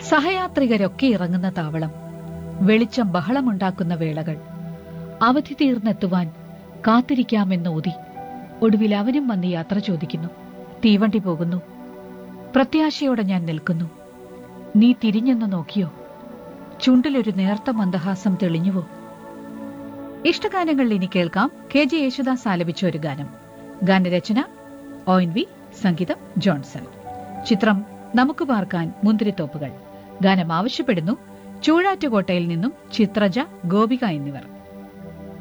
സഹയാത്രികരൊക്കെ ഇറങ്ങുന്ന താവളം വെളിച്ചം ബഹളമുണ്ടാക്കുന്ന വേളകൾ അവധി തീർന്നെത്തുവാൻ കാത്തിരിക്കാമെന്ന് ഊതി ഒടുവിൽ അവനും വന്ന് യാത്ര ചോദിക്കുന്നു തീവണ്ടി പോകുന്നു പ്രത്യാശയോടെ ഞാൻ നിൽക്കുന്നു നീ തിരിഞ്ഞെന്ന് നോക്കിയോ ചുണ്ടിലൊരു നേർത്ത മന്ദഹാസം തെളിഞ്ഞുവോ ഇഷ്ടഗാനങ്ങളിൽ ഇനി കേൾക്കാം കെ ജെ യേശുദാസ് ആലപിച്ച ഒരു ഗാനം ഗാനരചന ഒ എൻ വി സംഗീതം ജോൺസൺ ചിത്രം നമുക്ക് പാർക്കാൻ മുന്തിരിത്തോപ്പുകൾ ഗാനം ആവശ്യപ്പെടുന്നു ചൂഴാറ്റുകോട്ടയിൽ നിന്നും ചിത്രജ ഗോപിക എന്നിവർ